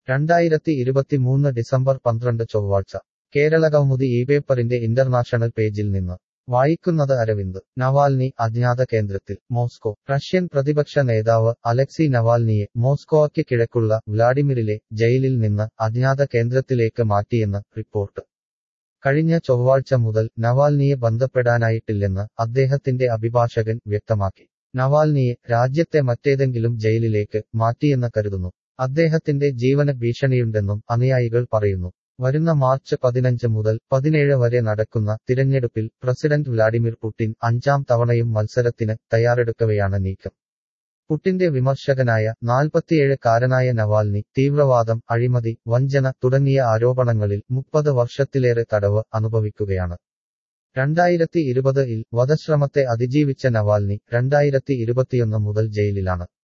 രണ്ടായിരത്തി ഇരുപത്തിമൂന്ന് ഡിസംബർ പന്ത്രണ്ട് ചൊവ്വാഴ്ച കേരളകൗമുദി ഈ പേപ്പറിന്റെ ഇന്റർനാഷണൽ പേജിൽ നിന്ന് വായിക്കുന്നത് അരവിന്ദ് നവാൽനി അജ്ഞാത കേന്ദ്രത്തിൽ മോസ്കോ റഷ്യൻ പ്രതിപക്ഷ നേതാവ് അലക്സി നവാൽനിയെ മോസ്കോയ്ക്ക് കിഴക്കുള്ള വ്ലാഡിമിറിലെ ജയിലിൽ നിന്ന് അജ്ഞാത കേന്ദ്രത്തിലേക്ക് മാറ്റിയെന്ന് റിപ്പോർട്ട് കഴിഞ്ഞ ചൊവ്വാഴ്ച മുതൽ നവാൽനിയെ ബന്ധപ്പെടാനായിട്ടില്ലെന്ന് അദ്ദേഹത്തിന്റെ അഭിഭാഷകൻ വ്യക്തമാക്കി നവാൽനിയെ രാജ്യത്തെ മറ്റേതെങ്കിലും ജയിലിലേക്ക് മാറ്റിയെന്ന് കരുതുന്നു അദ്ദേഹത്തിന്റെ ജീവന ഭീഷണിയുണ്ടെന്നും അനുയായികൾ പറയുന്നു വരുന്ന മാർച്ച് പതിനഞ്ച് മുതൽ പതിനേഴ് വരെ നടക്കുന്ന തിരഞ്ഞെടുപ്പിൽ പ്രസിഡന്റ് വ്ലാഡിമിർ പുടിൻ അഞ്ചാം തവണയും മത്സരത്തിന് തയ്യാറെടുക്കവെയാണ് നീക്കം പുട്ടിന്റെ വിമർശകനായ നാൽപ്പത്തിയേഴ് കാരനായ നവാൽനി തീവ്രവാദം അഴിമതി വഞ്ചന തുടങ്ങിയ ആരോപണങ്ങളിൽ മുപ്പത് വർഷത്തിലേറെ തടവ് അനുഭവിക്കുകയാണ് രണ്ടായിരത്തി ഇരുപതിൽ വധശ്രമത്തെ അതിജീവിച്ച നവാൽനി രണ്ടായിരത്തി ഇരുപത്തിയൊന്ന് മുതൽ ജയിലിലാണ്